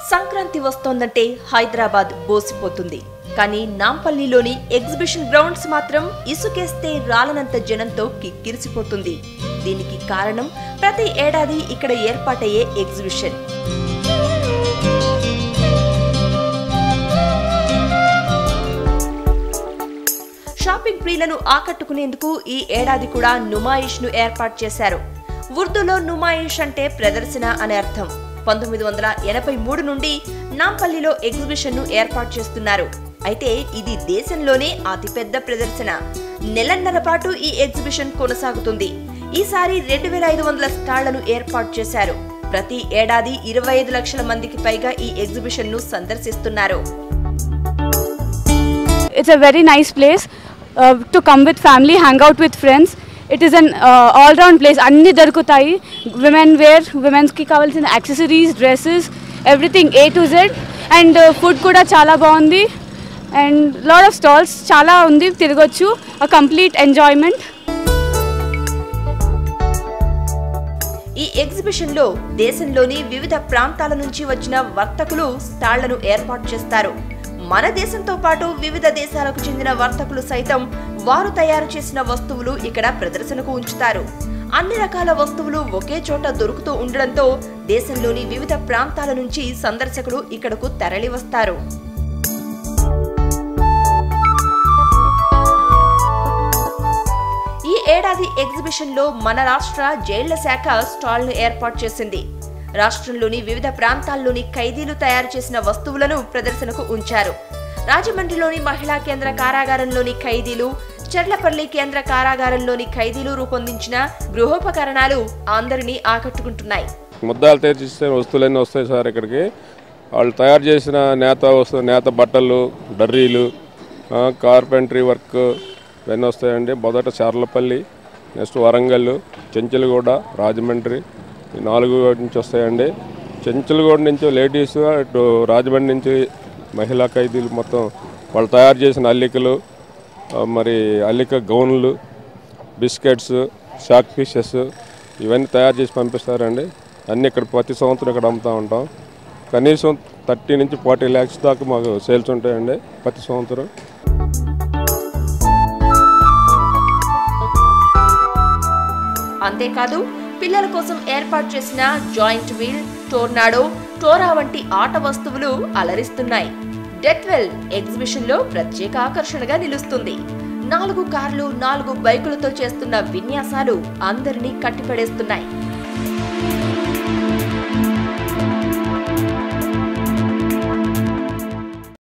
సంక్రాంతి వస్తోందంటే హైదరాబాద్ బోసిపోతుంది కానీ నాంపల్లిలోని exhibition grounds మాత్రం ఇసుకేస్తే రాలనంత జనంతో కిక్కిరిసిపోతుంది దీనికి కారణం ప్రతి ఏడాది ఇక్కడ ఏర్పాటయ్యే ఎగ్జిబిషన్ షాపింగ్ ప్రియులను ఆకట్టుకునేందుకు ఈ ఏడాది కూడా నుమాయిష్ ను ఏర్పాటు చేశారు ఉర్దూలో నుమాయిష్ అంటే ప్రదర్శన అనే అర్థం పంతొమ్మిది వందల ఎనభై మూడు నుండి నాంపల్లిలో ఎగ్జిబిషన్ ను ఏర్పాటు చేస్తున్నారు అయితే ఇది దేశంలోనే అతిపెద్ద ప్రదర్శన నెలన్నర పాటు ఈ ఎగ్జిబిషన్ కొనసాగుతుంది ఈసారి రెండు వేల ఐదు వందల స్టాళ్లను ఏర్పాటు చేశారు ప్రతి ఏడాది ఇరవై ఐదు లక్షల మందికి పైగా ఈ ఎగ్జిబిషన్ ను సందర్శిస్తున్నారు It's a very nice place uh, to come with family, hang out with friends. It is an uh, all-round place. అన్ని దొరుకుతాయి విమెన్ వేర్ విమెన్స్కి కావాల్సిన accessories dresses everything A to Z and food కూడా చాలా బాగుంది and lot of stalls చాలా ఉంది తిరగొచ్చు అ కంప్లీట్ ఎంజాయ్మెంట్ ఈ ఎగ్జిబిషన్ లో దేశంలోని వివిధ ప్రాంతాల నుంచి వచ్చిన వర్తకులు స్టాళ్లను ఏర్పాటు చేస్తారు మన దేశంతో పాటు వివిధ దేశాలకు చెందిన వర్తకులు సైతం వారు తయారు చేసిన వస్తువులు ఇక్కడ ప్రదర్శనకు ఉంచుతారు అన్ని రకాల వస్తువులు ఒకే చోట దొరుకుతూ ఉండడంతో దేశంలోని వివిధ ప్రాంతాల నుంచి సందర్శకులు ఇక్కడకు తరలి వస్తారు ఈ ఏడాది ఎగ్జిబిషన్ లో మన రాష్ట్ర జైళ్ల శాఖ స్టాల్ ను ఏర్పాటు చేసింది రాష్ట్రంలోని వివిధ ప్రాంతాల్లోని ఖైదీలు తయారు చేసిన వస్తువులను ప్రదర్శనకు ఉంచారు రాజమండ్రిలోని మహిళా కేంద్ర కారాగారంలోని ఖైదీలు చెర్లపల్లి కేంద్ర కారాగారంలోని ఖైదీలు రూపొందించిన గృహోపకరణాలు అందరినీ ఆకట్టుకుంటున్నాయి ముద్దాలు తయారు చేసిన వస్తువులన్నీ వస్తాయి సార్ ఇక్కడికి వాళ్ళు తయారు చేసిన నేత వస్తు నేత బట్టలు డర్రీలు ఆ, కార్పెంటరీ వర్క్ ఇవన్నీ వస్తాయండి మొదట చార్లపల్లి నెక్స్ట్ వరంగల్ చెంచలగూడ రాజమండ్రి ఈ నాలుగు నుంచి వస్తాయండి చెంచలగూడ నుంచి లేడీస్ ఇటు రాజమండ్రి నుంచి మహిళా ఖైదీలు మొత్తం వాళ్ళు తయారు చేసిన అల్లికలు ఆ, మరి అల్లిక గౌన్లు బిస్కెట్స్ షాక్ ఫిషెస్ ఇవన్నీ తయారు చేసి పంపిస్తారండి అన్నీ ఇక్కడ ప్రతి సంవత్సరం ఇక్కడ అమ్ముతూ ఉంటాం కనీసం థర్టీ నుంచి ఫార్టీ ల్యాక్స్ దాకా మాకు సేల్స్ ఉంటాయండి ప్రతి సంవత్సరం అంతేకాదు పిల్లల కోసం ఏర్పాటు చేసిన జాయింట్ వీల్ టోర్నాడో టోరా వంటి ఆట వస్తువులు అలరిస్తున్నాయి డెత్వెల్ ఎగ్జిబిషన్ లో ప్రత్యేక ఆకర్షణగా నిలుస్తుంది నాలుగు కార్లు నాలుగు బైకులతో చేస్తున్న విన్యాసాలు అందరినీ కట్టిపడేస్తున్నాయి